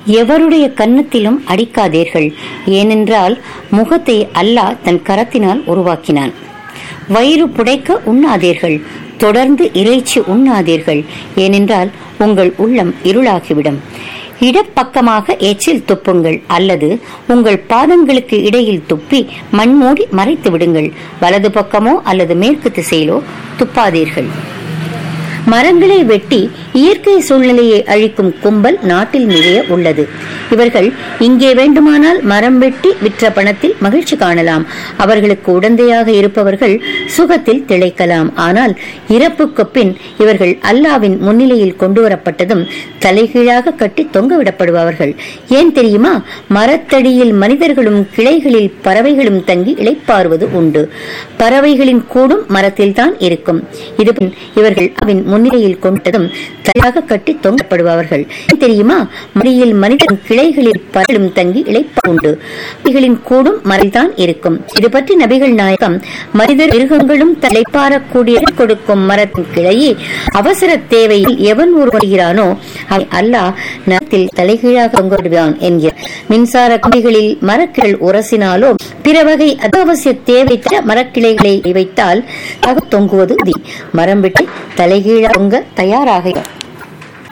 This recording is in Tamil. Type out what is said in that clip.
எவருடைய கன்னத்திலும் அடிக்காதீர்கள் ஏனென்றால் முகத்தை அல்லாஹ் தன் கரத்தினால் உருவாக்கினான் வயிறு புடைக்க உண்ணாதீர்கள் தொடர்ந்து இறைச்சி உண்ணாதீர்கள் ஏனென்றால் உங்கள் உள்ளம் இருளாகிவிடும் இடப்பக்கமாக எச்சில் துப்புங்கள் அல்லது உங்கள் பாதங்களுக்கு இடையில் துப்பி மண்மூடி மறைத்து விடுங்கள் வலது பக்கமோ அல்லது மேற்கு திசையிலோ துப்பாதீர்கள் மரங்களை வெட்டி இயற்கை சூழ்நிலையை அழிக்கும் கும்பல் நாட்டில் நிறைய உள்ளது இவர்கள் இங்கே வேண்டுமானால் மரம் வெட்டி விற்ற பணத்தில் மகிழ்ச்சி காணலாம் அவர்களுக்கு உடந்தையாக இருப்பவர்கள் சுகத்தில் திளைக்கலாம் ஆனால் இறப்புக்கு பின் இவர்கள் அல்லாவின் முன்னிலையில் கொண்டு வரப்பட்டதும் தலைகீழாக கட்டி தொங்கவிடப்படுபவர்கள் ஏன் தெரியுமா மரத்தடியில் மனிதர்களும் கிளைகளில் பறவைகளும் தங்கி இளைப்பாறுவது உண்டு பறவைகளின் கூடும் மரத்தில் தான் இருக்கும் இது இவர்கள் அவன் முன்னிலையில் கொண்டதும் தலையாக கட்டி தொங்கப்படுபவர்கள் ஏன் தெரியுமா மடியில் மனிதன் கிளைகளில் பறலும் தங்கி இளைப்பா உண்டு அவைகளின் கூடும் மறைதான் இருக்கும் இது பற்றி நபிகள் நாயகம் மனிதர் மிருகங்களும் தலைப்பாறக்கூடிய கொடுக்கும் மரத்தின் கிளையே அவசர தேவையில் எவன் உருவாகிறானோ அவன் அல்லாஹ் நரத்தில் தலைகீழாக தொங்கிடுவான் என்கிறார் மின்சார கம்பிகளில் மரக்கிள் உரசினாலோ பிற வகை அத்தியாவசிய தேவை தர மரக்கிளைகளை வைத்தால் தொங்குவது உறுதி மரம் விட்டு தலைகீழாக தொங்க தயாராக